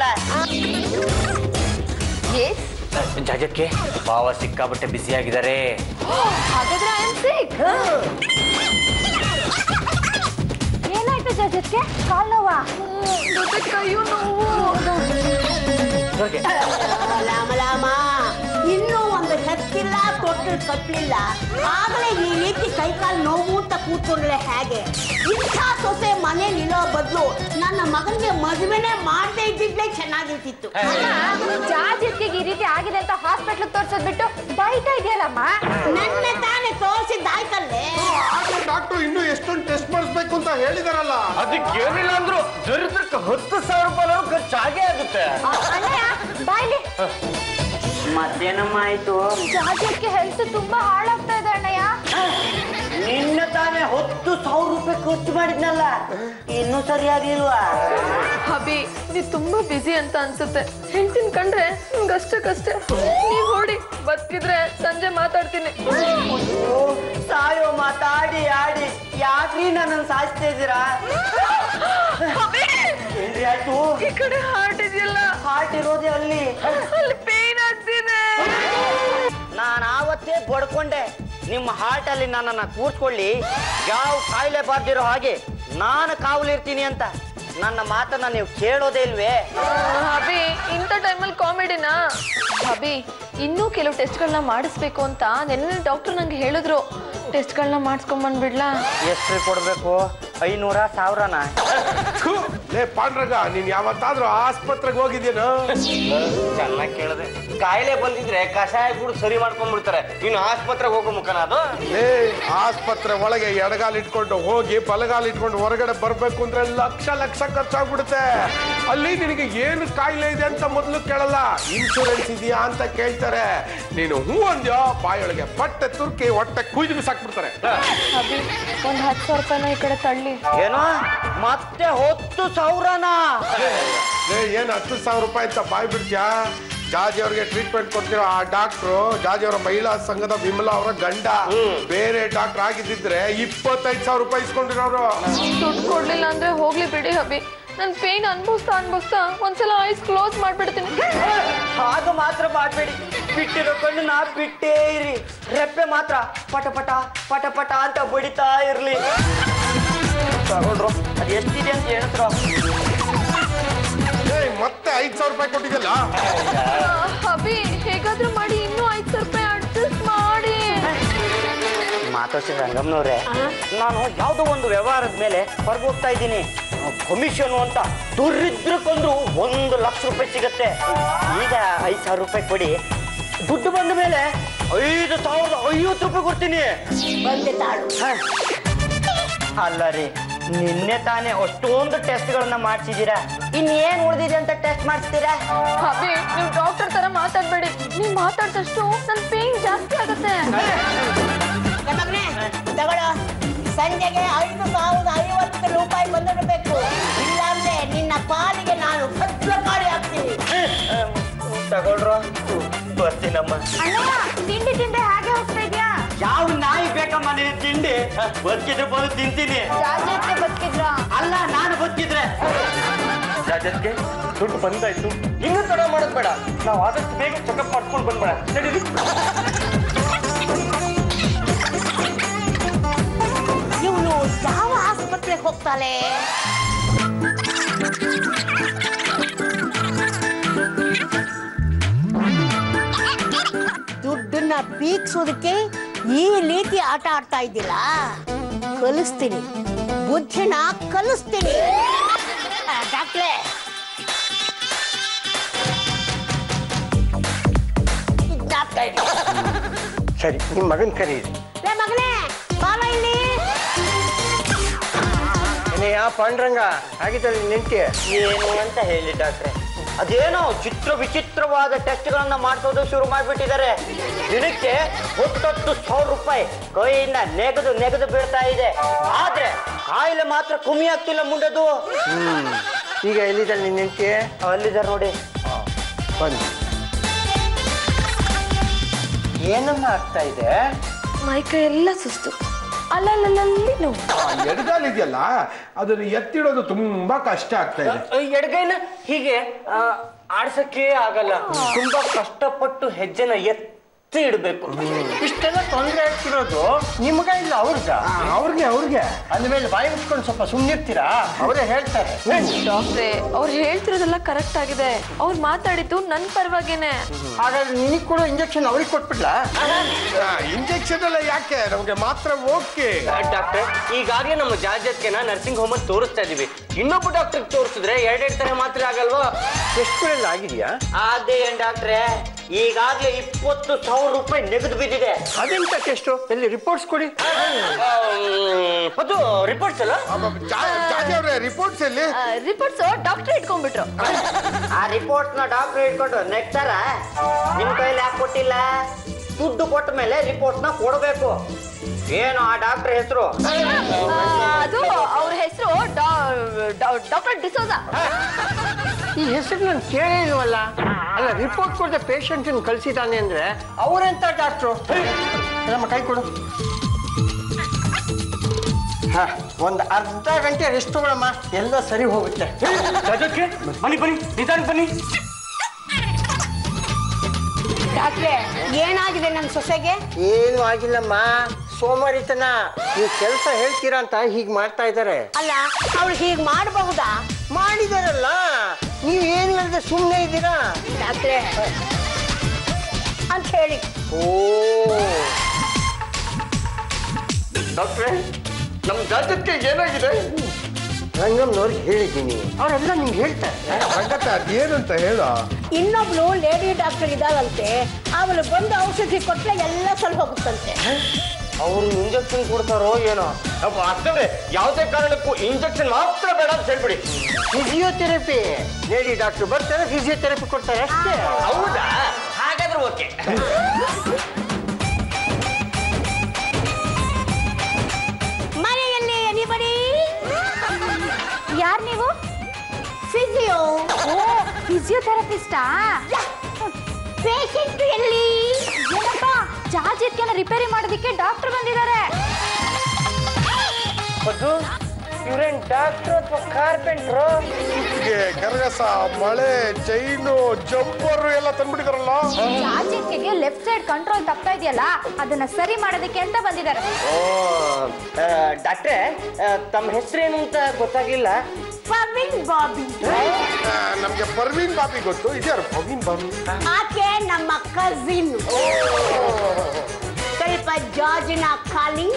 ಜಜತ್ಗೆ ಭಾವ ಸಿಕ್ಕಾಬಟ್ಟೆ ಬ್ಯುಸಿ ಆಗಿದ್ದಾರೆ ಹಾಗಾದ್ರೆ ಐ ಆಮ್ ಸಿಕ್ ಏನಾಯ್ತು ಜಜತ್ಗೆ ಕಾಲ್ ನೋವಾ ಜೊತೆ ಕೈಯು ನೋವು ಲಾಮ ಲಾಮ ಇನ್ನೂ ಒಂದು ಹೆತ್ತಿಲ್ಲ ತೊಟ್ಟಿಲ್ ಕಟ್ಲಿಲ್ಲ ಆಗಲೇ ಈ ರೀತಿ ಕೈಕಾಲು ನೋವು ಅಂತ ಕೂತ್ಕೊಂಡ್ರೆ ಹೇಗೆ ಇಂಥ ಸೊಸೆ ಮನೆ ನಿಲ್ಲೋ ಬದಲು ನನ್ನ ಮಗನಿಗೆ ಮದುವೆನೇ ಮಾಡದೇ ಇದ್ದಿದ್ಲೇ ಚೆನ್ನಾಗಿರ್ತಿತ್ತು ಜಾಜಿತ್ಗೆ ಈ ರೀತಿ ಆಗಿದೆ ಅಂತ ಹಾಸ್ಪಿಟ್ಲ್ ತೋರ್ಸೋದ್ ಬಿಟ್ಟು ಬೈತಾ ಇದೆಯಲ್ಲಮ್ಮ ನನ್ನ ತಾನೇ ತೋರಿಸಿದ್ದಾಯ್ತಲ್ಲೇ ಆದ್ರೆ ಡಾಕ್ಟರ್ ಇನ್ನು ಎಷ್ಟೊಂದು ಟೆಸ್ಟ್ ಮಾಡಿಸ್ಬೇಕು ಅಂತ ಹೇಳಿದಾರಲ್ಲ ಅದಕ್ಕೆ ಏನಿಲ್ಲ ಅಂದ್ರು ದರಿದ್ರಕ್ಕೆ ಹತ್ತು ಸಾವಿರ ರೂಪಾಯಿ ಖರ್ಚಾಗೇ ಆಗುತ್ತೆ ಅಣ್ಣಯ್ಯ ಬಾಯ್ಲಿ ಮತ್ತೇನಮ್ಮ ಆಯ್ತು ಜಾಜಿತ್ಗೆ ಹೆಲ್ತ್ ತುಂಬಾ ಹಾಳಾಗ್ತಾ ಇದೆ ಅಣ್ಣಯ್ಯ ನಿನ್ನ ತಾನೇ ಹತ್ತು ಸಾವಿರ ರೂಪಾಯಿ ಖರ್ಚು ಮಾಡಿದ್ನಲ್ಲ ಇನ್ನೂ ಸರಿಯಾಗಿಲ್ವಾ ಅಭಿ ನೀವ್ ತುಂಬಾ ಬಿಸಿ ಅಂತ ಅನ್ಸುತ್ತೆ ಹೆಂಡ್ತಿನ್ ಕಂಡ್ರೆ ನಿಮ್ಗಷ್ಟಕ್ಕಷ್ಟೇ ನೀವ್ ನೋಡಿ ಬದುಕಿದ್ರೆ ಸಂಜೆ ಮಾತಾಡ್ತೀನಿ ಸಾಯೋ ಮಾತಾಡಿ ಆಡಿ ಯಾಕ್ರಿ ನನ್ನನ್ನು ಸಾಯಿಸ್ತಾ ಇದ್ದೀರಾ ಅಭಿ, ಏನ್ರಿ ಆಯ್ತು ಈ ಕಡೆ ಹಾರ್ಟ್ ಇದೆಯಲ್ಲ ಹಾರ್ಟ್ ಇರೋದೇ ಅಲ್ಲಿ ಅಲ್ಲಿ ಪೇನ್ ಆಗ್ತಿದೆ ನಾನು ಆವತ್ತೇ ಬಡ್ಕೊಂಡೆ ನಿಮ್ಮ ಹಾರ್ಟ್ ಅಲ್ಲಿ ನನ್ನನ್ನ ಕೂರ್ಸ್ಕೊಳ್ಳಿ ಯಾವ ಕಾಯಿಲೆ ಬಾರ್ದಿರೋ ಹಾಗೆ ನಾನು ಕಾವಲಿರ್ತೀನಿ ಅಂತ ನನ್ನ ಮಾತನ್ನ ನೀವು ಕೇಳೋದೇ ಇಲ್ವೇ ಅಭಿ ಇಂಥ ಟೈಮಲ್ಲಿ ಕಾಮಿಡಿನಾ ಅಭಿ ಇನ್ನೂ ಕೆಲವು ಟೆಸ್ಟ್ಗಳನ್ನ ಮಾಡಿಸ್ಬೇಕು ಅಂತ ನೆನ್ನೆ ಡಾಕ್ಟರ್ ನಂಗೆ ಹೇಳಿದ್ರು ಟೆಸ್ಟ್ಗಳನ್ನ ಮಾಡಿಸ್ಕೊಂಬಂದ್ಬಿಡ್ಲಾ ಎಷ್ಟು ಕೊಡ್ಬೇಕು ಐನೂರ ಸಾವಿರನ ಥು, ಲೇ ಪಾಂಡ್ರಗ ನೀನ್ ಯಾವತ್ತಾದ್ರೂ ಆಸ್ಪತ್ರೆಗೆ ಹೋಗಿದ್ಯೇನೋ ಚೆನ್ನಾಗಿ ಕೇಳಿದೆ ಕಾಯಿಲೆ ಬಂದಿದ್ರೆ ಕಷಾಯ ಕೂಡ ಸರಿ ಮಾಡ್ಕೊಂಡ್ಬಿಡ್ತಾರೆ ಇನ್ನು ಆಸ್ಪತ್ರೆಗೆ ಹೋಗೋ ಮುಖನ ಅದು ಲೇ ಆಸ್ಪತ್ರೆ ಒಳಗೆ ಎಡಗಾಲ್ ಇಟ್ಕೊಂಡು ಹೋಗಿ ಬಲಗಾಲ್ ಇಟ್ಕೊಂಡು ಹೊರಗಡೆ ಬರ್ಬೇಕು ಅಂದ್ರೆ ಲಕ್ಷ ಲಕ್ಷ ಖರ್ಚಾಗ್ಬಿಡುತ್ತೆ ಅಲ್ಲಿ ನಿನಗೆ ಏನು ಕಾಯಿಲೆ ಇದೆ ಅಂತ ಮೊದಲು ಕೇಳಲ್ಲ ಇನ್ಶೂರೆನ್ಸ್ ಇದೆಯಾ ಅಂತ ಕೇಳ್ತಾರೆ ನೀನು ಹೂ ಅಂದ್ಯೋ ಬಾಯೊಳಗೆ ಬಟ್ಟೆ ತುರ್ಕಿ ಹೊಟ್ಟೆ ಕುಯ್ದು ಬಿಸಾಕ್ಬಿಡ್ತಾರೆ ಅಭಿ ಒಂದ್ ಹತ್ತು ಸಾವಿರ ರೂಪಾಯಿನ ಈ ಕಡೆ ತಳ್ಳಿ ಏನೋ ಮತ್ತೆ ಹತ್ತು ಸಾವಿರನಾ ಲೇ ಏನ್ ಹತ್ತು ಸಾವಿರ ರೂಪಾಯಿ ಅಂತ ಬಾಯ್ ಬಿಡ್ತ್ಯಾ ಜಾಜಿ ಅವ್ರಿಗೆ ಟ್ರೀಟ್ಮೆಂಟ್ ಕೊಡ್ತಿರೋ ಆ ಡಾಕ್ಟ್ರು ಜಾಜಿ ಅವರ ಮಹಿಳಾ ಸಂಘದ ವಿಮಲಾ ಅವರ ಗಂಡ ಬೇರೆ ಡಾಕ್ಟರ್ ಆಗಿದ್ದಿದ್ರೆ ಇಪ್ಪತ್ತೈದು ಸಾವಿರ ರೂಪಾಯಿ ಇಸ್ಕೊಂಡಿರೋರು ದುಡ್ಡು ಕೊಡ್ಲಿಲ್ಲ ಅಂದ್ರೆ ಹೋಗ್ಲಿ ಬಿಡಿ ಅಭಿ ನನ್ ಪೇನ್ ಅನ್ಭವಿಸ್ತಾ ಅನ್ಭವಿಸ್ತಾ ಒಂದ್ಸಲ ಐಸ್ ಕ್ಲೋಸ್ ಮಾಡ್ಬಿಡ್ತೀನಿ ಹಾಗ ಮಾತ್ರ ಮಾಡಬೇಡಿ ಬಿಟ್ಟಿರೋ ಕಣ್ಣು ನಾ ಬಿಟ್ಟೇ ಇರಿ ರೆಪ್ಪೆ ಮಾತ್ರ ಪಟ ಪಟ ಪಟ ಪಟ ಅಂತ ಬಡಿತಾ ಇರ್ಲಿ ತಗೊಂಡ್ರು ಅದು ಎಷ್ಟಿದೆ ಅಂತ ಹೇಳಿದ್ರು ಏಯ್ ಮತ್ತೆ ಐದು ಸಾವಿರ ರೂಪಾಯಿ ಕೊಟ್ಟಿದ್ದಲ್ಲ ಅಭಿ ಹೇಗಾದ್ರೂ ಮಾಡಿ ಇನ್ನೂ ಐದು ಸಾವಿರ ರೂಪಾಯಿ ಅಡ್ಜಸ್ಟ್ ಮಾಡಿ ಮಾತಾಡ್ಸಿ ರಂಗಮ್ಮನವ್ರೆ ನಾನು ಯಾವುದೋ ಒಂದು ವ್ಯವಹಾರದ ಮೇಲೆ ಹೊರಗೆ ಹೋಗ್ತಾ ಇದ್ದೀನಿ ಕಮಿಷನ್ ಅಂತ ದುರಿದ್ರಕ್ಕೊಂದ್ರು ಒಂದು ಲಕ್ಷ ರೂಪಾಯಿ ಸಿಗತ್ತೆ ಈಗ ಐದು ಸಾವಿರ ರೂಪಾಯಿ ಕೊಡಿ ದುಡ್ಡು ಬಂದ ಮೇಲೆ ಐದು ಸಾವಿರದ ಐವತ್ತು ರೂಪಾಯಿ ಕೊಡ್ತೀನಿ ಬಂದೆ ತಾಳು ಹ. ಅಲ್ಲ ರೀ ನಿನ್ನೆ ತಾನೇ ಅಷ್ಟೊಂದು ಟೆಸ್ಟ್ಗಳನ್ನ ಮಾಡಿಸಿದ್ದೀರಾ ಇನ್ನೇನು ಉಳಿದಿದೆ ಅಂತ ಟೆಸ್ಟ್ ಮಾಡಿಸ್ತೀರಾ ಅಭಿ ನೀವು ಡಾಕ್ಟರ್ ತರ ಮಾತಾಡ್ಬೇಡಿ ನೀವು ಮಾತಾಡ್ದಷ್ಟು ನನ್ ಪೇನ್ ಜಾಸ್ತಿ ಆಗುತ್ತೆ ಏ ಮಗನೇ ತಗೊಳ್ಳೋ ಸಂಜೆಗೆ ಐದು ಸಾವಿರದ ಐವತ್ತು ರೂಪಾಯಿ ಬಂದಿರಬೇಕು ಇಲ್ಲಾಂದ್ರೆ ನಿನ್ನ ಪಾಲಿಗೆ ನಾನು ಭದ್ರಕಾಳಿ ಆಗ್ತೀನಿ ತಗೊಳ್ರು ಬರ್ತೀನಮ್ಮ ಅಣ್ಣಯ್ಯ ತಿಂಡಿ ತಿಂದೆ ಹಾಗೆ ಹೋಗ್ತಾ ಇದ್ಯಾ ಯಾವ ನಾಯಿ ಬೇಕಮ್ಮ ನಿನ್ ತಿಂಡಿ ಬದುಕಿದ್ರೆ ಬಂದು ತಿಂತೀನಿ ಜಾಜಿತ್ಗೆ ಬದುಕಿದ್ರ ಅಲ್ಲ ನಾನು ಬದುಕಿದ್ರೆ ರಾಜತ್ಗೆ ದುಡ್ಡು ಬಂದಾಯ್ತು ಇನ್ನೂ ತಡ ಮಾಡೋದು ಬೇಡ ನಾವು ಆದಷ್ಟು ಬೇಗ ಚೆಕಪ್ ಮಾಡ್ಕೊಂಡು ಬಂದ್ಬೇಡ ನಡೀರಿ ಇವನು ಯಾವ ಆಸ್ಪತ್ರೆಗೆ ಹೋಗ್ತಾಳೆ ದುಡ್ಡನ್ನ ಬೀಗ್ಸೋದಕ್ಕೆ ಈ ರೀತಿ ಆಟ ಆಡ್ತಾ ಇದ್ದಿಲ್ಲ ಕಲಿಸ್ತೀನಿ ಬುದ್ಧಿನ ಕಲಿಸ್ತೀನಿ ಆ, ಡಾಕ್ಟ್ರೇ ಜ್ಞಾಪಕ ಇಡಿ. ಸರಿ ನಿಮ್ಮ ಮಗನ ಕರೀರಿ ಲೇ ಮಗನೇ ಬಾಲ ಇಲ್ಲಿ ಏನಯ್ಯ ಪಾಂಡ್ರಂಗ ಆಗಿದ್ದಲ್ಲಿ ನಿಂತಿ ಏನು ಅಂತ ಹೇಳಿ ಡಾಕ್ಟ್ರೆ ಅದೇನೋ ಚಿತ್ರ ವಿಚಿತ್ರವಾದ ಟೆಸ್ಟ್ಗಳನ್ನ ಮಾಡಿಸೋದು ಶುರು ಮಾಡಿಬಿಟ್ಟಿದ್ದಾರೆ ದಿನಕ್ಕೆ ಹತ್ತತ್ತು ಸಾವಿರ ರೂಪಾಯಿ ಕೈಯಿಂದ ನೆಗೆದು ನೆಗೆದು ಬೀಳ್ತಾ ಇದೆ ಆದ್ರೆ ಕಾಯಿಲೆ ಮಾತ್ರ ಕಮ್ಮಿ ಆಗ್ತಿಲ್ಲ ಮುಂಡದು ಈಗ ಎಲ್ಲಿದ್ದಲ್ಲಿ ನಿನ್ನ ನಿಂತಿ ಅಲ್ಲಿದ್ದಾರೆ ನೋಡಿ ಬನ್ನಿ ಏನಮ್ಮ ಆಗ್ತಾ ಇದೆ ಮೈಕೈ ಎಲ್ಲ ಸುಸ್ತು ಅಲ್ಲಲ್ಲಲ್ಲಿ ನೋವು ಎಡಗಾಲ್ ಇದೆಯಲ್ಲ ಅದನ್ನ ಎತ್ತಿಡೋದು ತುಂಬಾ ಕಷ್ಟ ಆಗ್ತಾ ಇದೆ ಎಡಗೈನ ಹೀಗೆ ಆ, ಆಡ್ಸಕ್ಕೆ ಆಗಲ್ಲ ತುಂಬಾ ಕಷ್ಟಪಟ್ಟು ಹೆಜ್ಜೆನ ಎತ್ತಿ ಇಡಬೇಕು ಇಷ್ಟೆಲ್ಲ ತೊಂದರೆ ಆಗ್ತಿರೋದು ನಿಮ್ಗ ಇಲ್ಲ ಅವ್ರಿಗ ಅವ್ರಿಗೆ ಅವ್ರಿಗೆ ಅಂದ್ಮೇಲೆ ಬಾಯಿ ಮುಚ್ಕೊಂಡು ಸ್ವಲ್ಪ ಸುಮ್ಮನಿರ್ತೀರಾ ಅವರೇ ಹೇಳ್ತಾರೆ ಡಾಕ್ಟ್ರೆ ಅವ್ರು ಹೇಳ್ತಿರೋದೆಲ್ಲ ಕರೆಕ್ಟ್ ಆಗಿದೆ ಅವ್ರು ಮಾತಾಡಿದ್ದು ನನ್ ಪರವಾಗೇನೆ ಹಾಗಾದ್ರೆ ನಿನಗೆ ಕೂಡ ಇಂಜೆಕ್ಷನ್ ಅವ್ರಿಗೆ ಕೊಟ್ಬಿಡ್ಲಾ ಇಂಜೆಕ್ಷನ್ ಎಲ್ಲ ಯಾಕೆ ನಮ್ಗೆ ಮಾತ್ರ ಓಕೆ ಡಾಕ್ಟರ್ ಈಗಾಗಲೇ ನಮ್ಮ ಜಾಜತ್ಗೆನ ನರ್ಸಿಂಗ್ ಹೋಮ್ ಅಲ್ಲಿ ತೋರಿಸ್ತಾ ಇದೀವಿ ಇನ್ನೊಬ್ಬ ಡಾಕ್ಟರ್ ತೋರಿಸಿದ್ರೆ ಎರಡೆರಡು ತರ ಮಾತ್ರ ಆಗಲ್ವಾ ಟೆಸ್ಟ್ಗಳೆಲ್ಲ ಆಗಿದೆಯಾ ಅದೇ ಏನ್ ಡಾಕ್ಟ್ರೆ ಈಗಾಗಲೇ ಇಪ್ಪತ್ತು ಸಾವಿರ ರೂಪಾಯಿ ನೆಗೆದು ಬಿದ್ದಿದೆ ಅದೆಂತ ಟೆಸ್ಟು ಎಲ್ಲಿ ರಿಪೋರ್ಟ್ಸ್ ಕೊಡಿ ಅದು ರಿಪೋರ್ಟ್ಸ್ ಅಲ್ಲ ಜಾಜಿ ಅವ್ರೆ ರಿಪೋರ್ಟ್ಸ್ ಎಲ್ಲಿ ರಿಪೋರ್ಟ್ಸ್ ಡಾಕ್ಟರ್ ಇಟ್ಕೊಂಡ್ಬಿಟ್ರು ಆ ರಿಪೋರ್ಟ್ ನ ಡಾಕ್ಟರ್ ಇಟ್ಕೊಂಡು ನೆಕ್ತಾರ ನಿಮ್ ಕೈಲಿ ಯಾಕೆ ಕೊಟ್ಟಿಲ್ಲ ದುಡ್ಡು ಕೊಟ್ಟ ಮೇಲೆ ರಿಪೋರ್ಟ್ ನ ಕೊಡಬೇಕು ಏನು ಆ ಡಾಕ್ಟರ್ ಹೆಸರು ಅದು ಅವ್ರ ಹೆಸರು ಡಾಕ್ಟರ್ ಡಿಸೋಜಾ ಈ ಹೆಸರು ನಾನು ಕೇಳೇ ಇಲ್ವಲ್ಲ ಅಲ್ಲ ರಿಪೋರ್ಟ್ ಕೊಡದೆ ಪೇಷಂಟ್ ಕಳ್ಸಿದ್ದಾನೆ ಅಂದ್ರೆ ಅವರೆಂತ ಡಾಕ್ಟ್ರು ನಮ್ಮ ಕೈ ಕೊಡು ಹಾ ಒಂದು ಅರ್ಧ ಗಂಟೆ ರೆಸ್ಟ್ ತಗೊಳಮ್ಮ ಎಲ್ಲ ಸರಿ ಹೋಗುತ್ತೆ ಅದಕ್ಕೆ ಬನ್ನಿ ಬನ್ನಿ ನಿಧಾನ ಬನ್ನಿ ಡಾಕ್ಟ್ರೆ ಏನಾಗಿದೆ ನನ್ನ ಸೊಸೆಗೆ ಏನು ಆಗಿಲ್ಲಮ್ಮ ಸೋಮಾರಿತನ ನೀವು ಕೆಲಸ ಹೇಳ್ತೀರಾ ಅಂತ ಹೀಗೆ ಮಾಡ್ತಾ ಇದ್ದಾರೆ ಅಲ್ಲ ಅವಳು ಹೀಗೆ ಮಾಡಬಹುದಾ ಮಾಡಿದಾರಲ್ಲ ನೀವು ಏನು ಹೇಳಿದ್ರೆ ಸುಮ್ಮನೆ ಇದ್ದೀರಾ ಡಾಕ್ಟ್ರೆ ಅಂತ ಹೇಳಿ ಓ ಡಾಕ್ಟ್ರೆ ನಮ್ ಜಾಜತ್ಗೆ ಏನಾಗಿದೆ ರಂಗಮ್ನವ್ರಿಗೆ ಹೇಳಿದ್ದೀನಿ ಅವರೆಲ್ಲ ನಿಮ್ಗೆ ಹೇಳ್ತಾರೆ ರಂಗತ್ತ ಅದೇನಂತ ಹೇಳ ಇನ್ನೊಬ್ಳು ಲೇಡಿ ಡಾಕ್ಟರ್ ಇದ್ದಾಳಂತೆ ಅವಳು ಬಂದು ಔಷಧಿ ಕೊಟ್ರೆ ಎಲ್ಲ ಸರಿ ಹೋಗುತ್ತಂತೆ ಅವರು ಇಂಜೆಕ್ಷನ್ ಕೊಡ್ತಾರೋ ಏನೋ ಅಪ್ಪ ಅಷ್ಟೇ ಯಾವುದೇ ಕಾರಣಕ್ಕೂ ಇಂಜೆಕ್ಷನ್ ಮಾತ್ರ ಬೇಡ ಅಂತ ಹೇಳ್ಬಿಡಿ ಫಿಸಿಯೋಥೆರಪಿ ಲೇಡಿ ಡಾಕ್ಟರ್ ಬರ್ತಾರೆ ಫಿಸಿಯೋಥೆರಪಿ ಕೊಡ್ತಾರೆ ಅಷ್ಟೇ ಹೌದಾ ಹಾಗಾದ್ರೆ ಓಕೆ ಮನೆಯಲ್ಲಿ ಎನಿಬಡಿ ಯಾರ್ ನೀವು ಫಿಸಿಯೋ ಓ ಫಿಸಿಯೋಥೆರಪಿಸ್ಟಾ ಪೇಷಂಟ್ ಎಲ್ಲಿ ಏನಪ್ಪ ಜಾಜಿತ್ಗೆನ ರಿಪೇರಿ ಮಾಡೋದಕ್ಕೆ ಡಾಕ್ಟರ್ ಬಂದಿದ್ದಾರೆ ಅದು ಇವ್ರೇನ್ ಡಾಕ್ಟರ್ ಅಥವಾ ಕಾರ್ಪೆಂಟ್ರು ಹೀಗೆ ಗರಗಸ ಮಳೆ ಚೈನು ಜಂಪರ್ ಎಲ್ಲ ತಂದ್ಬಿಟ್ಟಿದಾರಲ್ಲ ಜಾಜಿತ್ಗೆ ಲೆಫ್ಟ್ ಸೈಡ್ ಕಂಟ್ರೋಲ್ ತಪ್ತಾ ಇದೆಯಲ್ಲ ಅದನ್ನ ಸರಿ ಮಾಡೋದಕ್ಕೆ ಅಂತ ಬಂದಿದ್ದಾರೆ ಓ ಡಾಕ್ಟ್ರೆ ತಮ್ಮ ಹೆಸರೇನು ಅಂತ ಗೊತ್ತಾಗ್ಲಿಲ್ಲ ಪವಿನ್ ಬಾಬಿ ಆ, ನಮ್ಗೆ ಪರ್ವೀನ್ ಬಾಬಿ ಗೊತ್ತು ಇದ್ಯಾರು ಪರ್ವೀನ್ ಬಾಬಿ ಆಕೆ ನಮ್ಮ ಕಸಿನ್ ಸ್ವಲ್ಪ ಜಾರ್ಜಿನ ಖಾಲಿ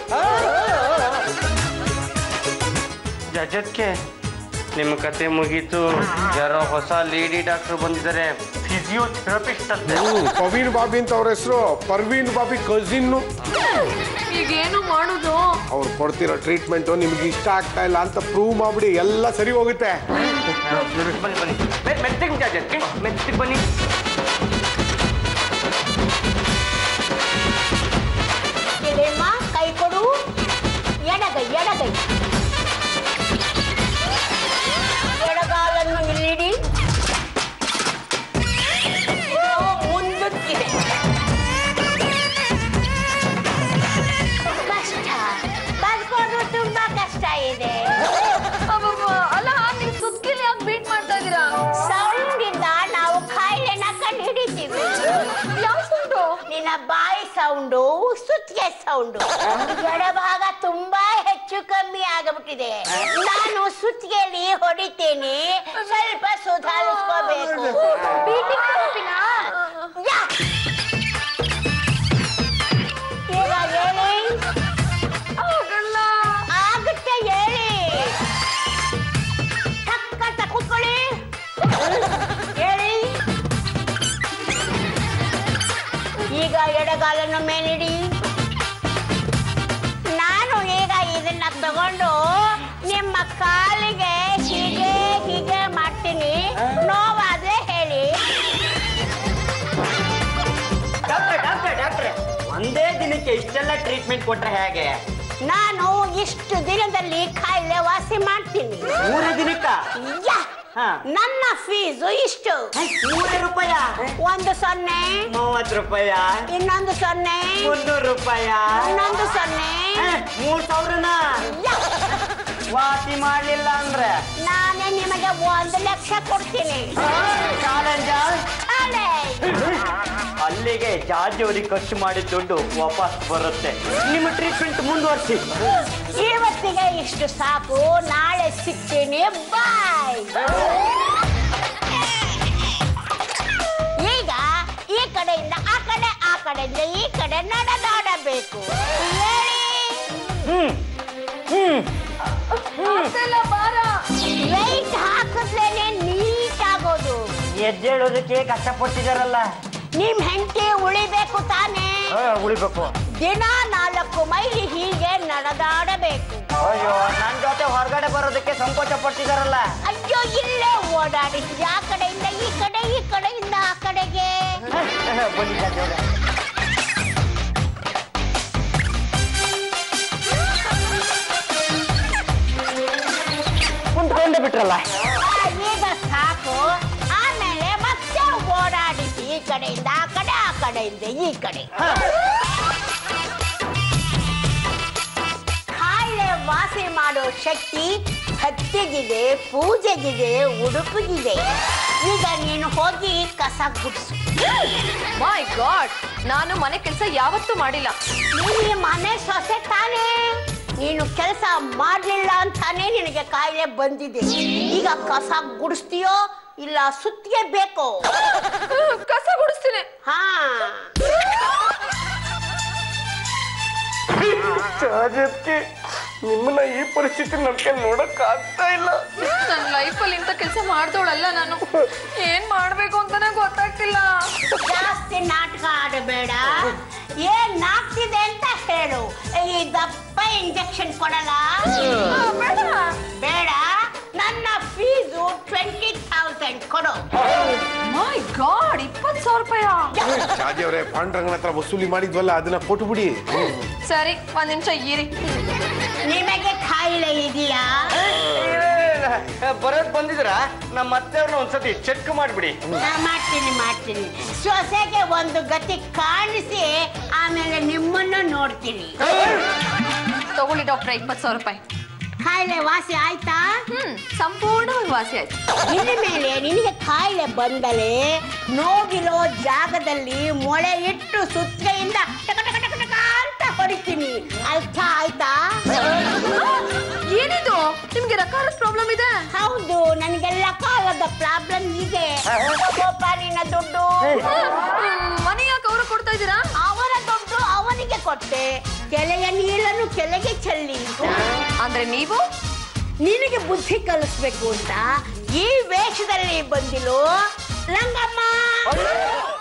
ಜಜತ್ಗೆ ನಿಮ್ಮ ಕತೆ ಮುಗೀತು ಯಾರೋ ಹೊಸ ಲೇಡಿ ಡಾಕ್ಟರ್ ಬಂದಿದ್ದಾರೆ ಫಿಸಿಯೋಥೆರಪಿಸ್ಟ್ ಅಂತ ಪವೀನ್ ಬಾಬಿ ಅಂತ ಅವ್ರ ಹೆಸರು ಪರ್ವೀನ್ ಬಾಬಿ ಕಸಿನ್ ಈಗೇನು ಮಾಡೋದು ಅವ್ರು ಕೊಡ್ತಿರೋ ಟ್ರೀಟ್ಮೆಂಟ್ ನಿಮ್ಗೆ ಇಷ್ಟ ಆಗ್ತಾ ಇಲ್ಲ ಅಂತ ಪ್ರೂವ್ ಮಾಡ್ಬಿಡಿ ಎಲ್ಲ ಸರಿ ಹೋಗುತ್ತೆ ಬನ್ನಿ ಬನ್ನಿ ಮೆ- ಮೆತ್ತಗೆ ಜಜತ್ಗೆ ಮೆತ್ತಗೆ ಬನ್ನಿ ಎಡೆಮ್ಮ ಕೈ ಕೊಡು ಎಡಗೈ ಎಡಗೈ ಎಡಗಾಲನ್ನು ಇಲ್ಲಿಡಿ ನೋವು ಮುಂದಕ್ಕಿದೆ ಕಷ್ಟ ಬರ್ಕೊಂಡು ತುಂಬಾ ಕಷ್ಟ ಇದೆ ಅಬ್ಬಬ್ಬ, ಅಲ್ಲ ನೀವು ಸುತ್ತಿಲಿ ಯಾಕೆ ಬೀಟ್ ಮಾಡ್ತಾ ಇದೀರಾ ಸೌಂಡ್ ಇಂದ ನಾವು ಕಾಯಿಲೆನ ಕಂಡು ಹಿಡಿತೀವಿ ಯಾವ ಸೌಂಡು ನಿನ್ನ ಬಾಯಿ ಸೌಂಡು ಸುತ್ತಿಗೆ ಸೌಂಡು ಎಡಭಾಗ ತುಂಬಾ ಹೆಚ್ಚು ಕಮ್ಮಿ ಆಗಬಿಟ್ಟಿದೆ ನಾನು ಸುತ್ತಿಗೆಯಲ್ಲಿ ಹೊಡಿತೇನೆ ಸ್ವಲ್ಪ ಸುಧಾರಿಸ್ಕೋಬೇಕು ಬೀಟಿಂಗ್ ಥೆರಪಿನಾ ಯಾ! ಈಗ ಹೇಳಿ ಆಗಲ್ಲ ಆಗುತ್ತೆ ಹೇಳಿ ಟಕ್ಕಂತ ಕೂತ್ಕೊಳ್ಳಿ ಹೇಳಿ ಈಗ ಎಡಗಾಲನ್ನು ಮೇಲಿಡಿ ನಾನು ಈಗ ಇದನ್ನ ತಗೊಂಡು ನಿಮ್ಮ ಕಾಲಿಗೆ ಹೀಗೆ ಹೀಗೆ ಮಾಡ್ತೀನಿ ನೋವಾದ್ರೆ ಹೇಳಿ ಡಾಕ್ಟ್ರೆ ಡಾಕ್ಟ್ರೆ ಡಾಕ್ಟ್ರೆ ಒಂದೇ ದಿನಕ್ಕೆ ಇಷ್ಟೆಲ್ಲ ಟ್ರೀಟ್ಮೆಂಟ್ ಕೊಟ್ರೆ ಹೇಗೆ ನಾನು ಇಷ್ಟು ದಿನದಲ್ಲಿ ಕಾಯಿಲೆ ವಾಸಿ ಮಾಡ್ತೀನಿ ಮೂರೇ ದಿನಕ್ಕ ಯಾ! ಹಾ. ನನ್ನ ಫೀಸು ಇಷ್ಟು ಮೂರೇ ರೂಪಾಯ ಒಂದು ಸೊನ್ನೆ ಮೂವತ್ತು ರೂಪಾಯ ಇನ್ನೊಂದು ಸೊನ್ನೆ ಮುನ್ನೂರು ರೂಪಾಯ ಇನ್ನೊಂದು ಸೊನ್ನೆ ಏ, ಮೂರ್ ಸಾವಿರನ ಯಾ! ವಾಸಿ ಮಾಡ್ಲಿಲ್ಲ ಅಂದ್ರೆ ನಾನೇ ನಿಮಗೆ ಒಂದು ಲಕ್ಷ ಕೊಡ್ತೀನಿ ಚಾಲೆಂಜ್ ಚಾಲೆಂಜ್. ಅಲ್ಲಿ ಕಾಯಿಲೆಗೆ ಜಾಜಿ ಅವ್ರಿಗೆ ಖರ್ಚು ಮಾಡಿದ ದುಡ್ಡು ವಾಪಸ್ ಬರುತ್ತೆ ನಿಮ್ಮ ಟ್ರೀಟ್ಮೆಂಟ್ ಮುಂದುವರಿಸಿ ಇವತ್ತಿಗೆ ಇಷ್ಟು ಸಾಕು ನಾಳೆ ಸಿಗ್ತೀನಿ ಬಾಯ್ ಈಗ ಈ ಕಡೆಯಿಂದ ಆ ಕಡೆ ಆ ಕಡೆಯಿಂದ ಈ ಕಡೆ ನಡೆದಾಡಬೇಕು ಹೇಳಿ ಲೈಟ್ ಹಾಕಿದ್ಲೇನೆ ನೀಟ್ ಆಗೋದು ಎದ್ದೇಳೋದಕ್ಕೆ ಕಷ್ಟಪಟ್ಟಿದಾರಲ್ಲ ನಿಮ್ ಹೆಂಡತಿ ಉಳಿಬೇಕು ತಾನೇ ಉಳಿಬೇಕು ದಿನ ನಾಲ್ಕು ಮೈಲಿ ಹೀಗೆ ನಡೆದಾಡಬೇಕು ಅಯ್ಯೋ ನನ್ ಜೊತೆ ಹೊರಗಡೆ ಬರೋದಕ್ಕೆ ಸಂಕೋಚ ಪಡ್ತಿದಾರಲ್ಲ ಅಯ್ಯೋ ಇಲ್ಲೇ ಓಡಾಡಿ ಆ ಕಡೆಯಿಂದ ಈ ಕಡೆ ಈ ಕಡೆಯಿಂದ ಆ ಕಡೆಗೆ ಬನ್ನಿ ಜಾಜಿ ಅವ್ರೆ. ಕುಂತ್ಕೊಂಡೇ ಬಿಟ್ರಲ್ಲ ಆ, ಈಗ ಸಾಕು ಆಮೇಲೆ ಮತ್ತೆ ಓಡಾಡಿಸಿ ಈ ಕಡೆಯಿಂದ ಆ ಕಡೆ ಆ ಕಡೆಯಿಂದ ಈ ಕಡೆ ಕಾಯಿಲೆ ವಾಸಿ ಮಾಡೋ ಶಕ್ತಿ ಹತ್ತಿಗಿದೆ ಪೂಜೆಗಿದೆ ಉಡುಪಿಗಿದೆ ಈಗ ನೀನು ಹೋಗಿ ಕಸ ಗುಡಿಸು ಮೈ ಗಾಡ್ ನಾನು ಮನೆ ಕೆಲಸ ಯಾವತ್ತೂ ಮಾಡಿಲ್ಲ ನೀನು ಈ ಮನೆ ಸೊಸೆ ತಾನೇ ನೀನು ಕೆಲಸ ಮಾಡ್ಲಿಲ್ಲ ಅಂತಾನೆ ನಿನಗೆ ಕಾಯಿಲೆ ಬಂದಿದೆ ಈಗ ಕಸ ಗುಡಿಸ್ತೀಯೋ ಇಲ್ಲ ಸುತ್ತಿಗೆ ಬೇಕೋ ಕಸ ಗುಡಿಸ್ತೀನಿ ಹಾ ಜಾಜತ್ಗೆ ನಿಮ್ಮನ್ನ ಈ ಪರಿಸ್ಥಿತಿ ನಮ್ಗೆ ನೋಡಕ್ ಆಗ್ತಾ ಇಲ್ಲ ನನ್ನ ಲೈಫಲ್ಲಿ ಇಂಥ ಕೆಲಸ ಮಾಡ್ದೋಳಲ್ಲ ನಾನು ಏನ್ ಮಾಡ್ಬೇಕು ಅಂತಾನೆ ಗೊತ್ತಾಗ್ತಿಲ್ಲ ಜಾಸ್ತಿ ನಾಟಕ ಆಡಬೇಡ ಏನ್ ಆಗ್ತಿದೆ ಅಂತ ಹೇಳು ಈ ದಪ್ಪ ಇಂಜೆಕ್ಷನ್ ಕೊಡಲ್ಲ ಬೇಡ ಬೇಡ ನನ್ನ ಫೀಸು ಟ್ವೆಂಟಿ ತೌಸಂಡ್ ಕೊಡು ಮೈ ಗಾಡ್ ಇಪ್ಪತ್ತು ಸಾವಿರ ರೂಪಾಯ ಜಾಜಿ ಅವರೇ ಪಾಂಡ್ರಂಗನ ಹತ್ರ ವಸೂಲಿ ಮಾಡಿದ್ವಲ್ಲ ಅದನ್ನ ಕೊಟ್ಬಿಡಿ ಸರಿ ಒಂದ್ ನಿಮಿಷ ಇರಿ ನಿಮಗೆ ಕಾಯಿಲೆ ಇದೆಯಾ ಬರೋದ್ ಬಂದಿದ್ರ ನಮ್ಮ ಅತ್ತೆಯವ್ರನ್ನ ಒಂದ್ಸತಿ ಚೆಕ್ ಮಾಡ್ಬಿಡಿ ನಾ ಮಾಡ್ತೀನಿ ಮಾಡ್ತೀನಿ ಸೊಸೆಗೆ ಒಂದು ಗತಿ ಕಾಣಿಸಿ ಆಮೇಲೆ ನಿಮ್ಮನ್ನು ನೋಡ್ತೀನಿ ತಗೊಳ್ಳಿ ಡಾಕ್ಟ್ರೆ ಇಪ್ಪತ್ತು ಸಾವಿರ ರೂಪಾಯಿ ಕಾಯಿಲೆ ವಾಸಿ ಆಯ್ತಾ ಹ್ಮ್ ಸಂಪೂರ್ಣವಾಗಿ ವಾಸಿ ಆಯ್ತು ಇನ್ನು ಮೇಲೆ ನಿನಗೆ ಕಾಯಿಲೆ ಬಂದರೆ ನೋವಿರೋ ಜಾಗದಲ್ಲಿ ಮೊಳೆ ಇಟ್ಟು ಸುತ್ತಿಗೆಯಿಂದ ಟಕ ಟಕ ಟಕ ಟಕ ಅಂತ ಹೊಡಿತೀನಿ ಅರ್ಥ ಆಯ್ತಾ ಏನಿದು ನಿಮ್ಗೆ ರಕಾರದ ಪ್ರಾಬ್ಲಮ್ ಇದೆ ಹೌದು ನನಗೆಲ್ಲ ಕಾಲದ ಪ್ರಾಬ್ಲಮ್ ಇದೆ ತಗೋಪ್ಪ ನಿನ್ನ ದುಡ್ಡು ಮನೆ ಯಾಕೆ ಅವರು ಕೊಡ್ತಾ ಇದ್ದೀರಾ ಅವರ ದುಡ್ಡು ಅವನಿಗೆ ಕೊಟ್ಟೆ ಕೆಲೆಯ ನೀರನ್ನು ಕೆಳಗೆ ಚೆಲ್ಲಿ ಅಂದ್ರೆ ನೀವು ನಿನಗೆ ಬುದ್ಧಿ ಕಲಿಸ್ಬೇಕು ಅಂತ ಈ ವೇಷದಲ್ಲಿ ಬಂದಿಲು ರಂಗಮ್ಮ